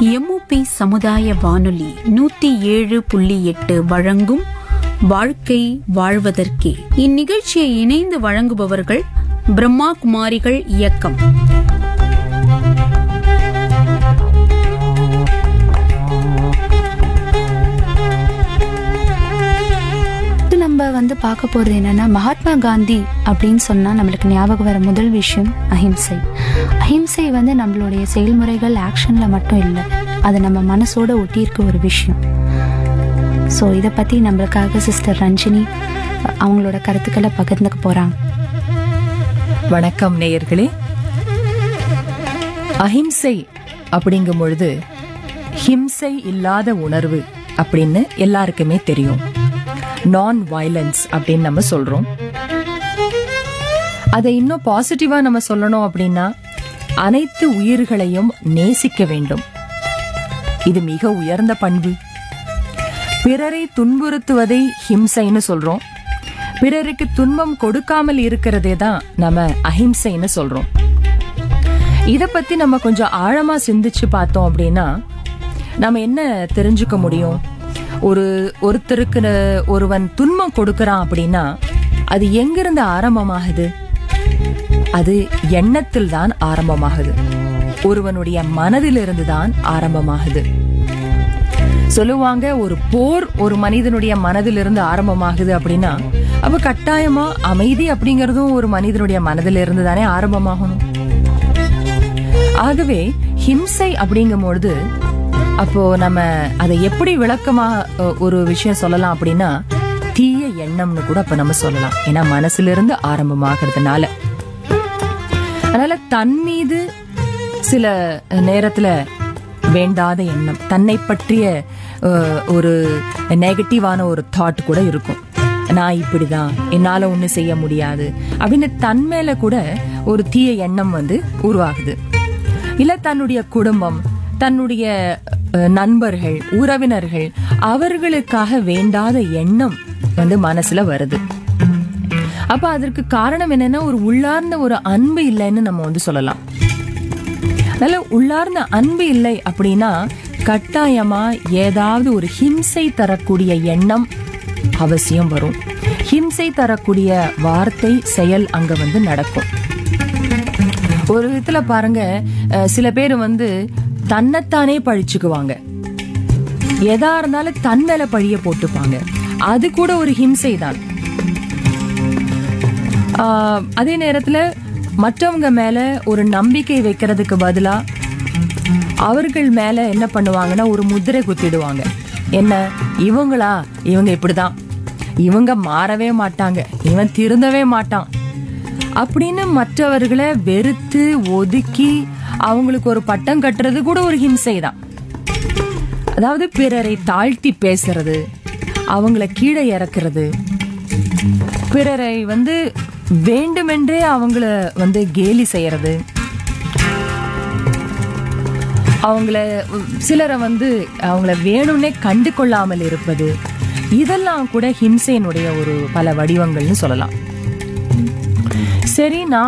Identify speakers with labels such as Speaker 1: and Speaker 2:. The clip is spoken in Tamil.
Speaker 1: எம்ஓபி சமுதாய வானொலி நூத்தி ஏழு புள்ளி எட்டு வழங்கும் வாழ்க்கை வாழ்வதற்கே இந்நிகழ்ச்சியை இணைந்து வழங்குபவர்கள் பிரம்மா குமாரிகள் இயக்கம்
Speaker 2: இது நம்ம வந்து பார்க்க போறது என்னன்னா மகாத்மா காந்தி அப்படின்னு சொன்னா நம்மளுக்கு ஞாபகம் வர முதல் விஷயம் அஹிம்சை அஹிம்சை வந்து நம்மளுடைய செயல்முறைகள் ஆக்ஷன்ல மட்டும் இல்லை அது நம்ம மனசோட ஒட்டியிருக்க ஒரு விஷயம் ஸோ இதை பத்தி நம்மளுக்காக சிஸ்டர் ரஞ்சினி அவங்களோட கருத்துக்களை பகிர்ந்துக்க போறாங்க
Speaker 3: வணக்கம் நேயர்களே அஹிம்சை அப்படிங்கும் பொழுது ஹிம்சை இல்லாத உணர்வு அப்படின்னு எல்லாருக்குமே தெரியும் நான் வயலன்ஸ் அப்படின்னு நம்ம சொல்றோம் அதை இன்னும் பாசிட்டிவா நம்ம சொல்லணும் அப்படின்னா அனைத்து உயிர்களையும் நேசிக்க வேண்டும் இது மிக உயர்ந்த பண்பு பிறரை துன்புறுத்துவதை ஹிம்சைன்னு சொல்றோம் பிறருக்கு துன்பம் கொடுக்காமல் இருக்கிறதே தான் நம்ம அஹிம்சைன்னு சொல்றோம் இத பத்தி நம்ம கொஞ்சம் ஆழமா சிந்திச்சு பார்த்தோம் அப்படின்னா நம்ம என்ன தெரிஞ்சுக்க முடியும் ஒரு ஒருத்தருக்கு ந- ஒருவன் துன்பம் கொடுக்கறான் அப்படின்னா அது எங்கிருந்து ஆரம்பமாகுது அது எண்ணத்தில் தான் ஆரம்பமாகுது ஒருவனுடைய மனதிலிருந்து தான் ஆரம்பமாகுது சொல்லுவாங்க ஒரு போர் ஒரு மனிதனுடைய மனதிலிருந்து ஆரம்பமாகுது அப்படின்னா அப்ப கட்டாயமா அமைதி அப்படிங்கறதும் ஒரு மனிதனுடைய மனதிலிருந்து தானே ஆரம்பமாகணும் ஆகவே ஹிம்சை அப்படிங்கும்பொழுது அப்போ நம்ம அதை எப்படி விளக்கமா அ, ஒரு விஷயம் சொல்லலாம் அப்படின்னா தீய எண்ணம்னு கூட அப்ப நம்ம சொல்லலாம் ஏன்னா மனசிலிருந்து ஆரம்பமாகிறதுனால அதனால தன் மீது சில நேரத்துல வேண்டாத எண்ணம் தன்னை பற்றிய அஹ், ஒரு நெகட்டிவான ஒரு தாட் கூட இருக்கும் நான் இப்படிதான் என்னால ஒண்ணு செய்ய முடியாது அப்படின்னு தன் மேல கூட ஒரு தீய எண்ணம் வந்து உருவாகுது இல்ல தன்னுடைய குடும்பம் தன்னுடைய அஹ், நண்பர்கள் உறவினர்கள் அவர்களுக்காக வேண்டாத எண்ணம் வந்து மனசுல வருது அப்ப அதற்கு காரணம் என்னன்னா ஒரு உள்ளார்ந்த ஒரு அன்பு இல்லைன்னு நம்ம வந்து சொல்லலாம் நல்ல உள்ளார்ந்த அன்பு இல்லை அப்படின்னா கட்டாயமா ஏதாவது ஒரு ஹிம்சை தரக்கூடிய எண்ணம் அவசியம் வரும் ஹிம்சை தரக்கூடிய வார்த்தை செயல் அங்க வந்து நடக்கும் ஒரு விதத்துல பாருங்க அஹ், சில பேர் வந்து தன்னைத்தானே பழிச்சுக்குவாங்க எதா இருந்தாலும் தன் மேல பழிய போட்டுப்பாங்க அது கூட ஒரு ஹிம்சை தான் ஆஹ், அதே நேரத்துல மற்றவங்க மேல ஒரு நம்பிக்கை வைக்கிறதுக்கு பதிலா அவர்கள் மேல என்ன பண்ணுவாங்கன்னா ஒரு முத்திரை குத்திடுவாங்க என்ன இவங்களா இவங்க இப்படிதான் இவங்க மாறவே மாட்டாங்க இவன் திருந்தவே மாட்டான் அப்படின்னு மற்றவர்களை வெறுத்து ஒதுக்கி அவங்களுக்கு ஒரு பட்டம் கட்டுறது கூட ஒரு ஹிம்சை தான் அதாவது பிறரை தாழ்த்தி பேசுறது அவங்கள கீழே இறக்குறது பிறரை வந்து வேண்டுமென்றே அவங்கள வந்து கேலி செய்யறது அவங்கள சிலரை வந்து அவங்கள வேணும்னே கண்டு கொள்ளாமல் இருப்பது இதெல்லாம் கூட ஹிம்சையினுடைய ஒரு பல வடிவங்கள்னு சொல்லலாம் சரி நான்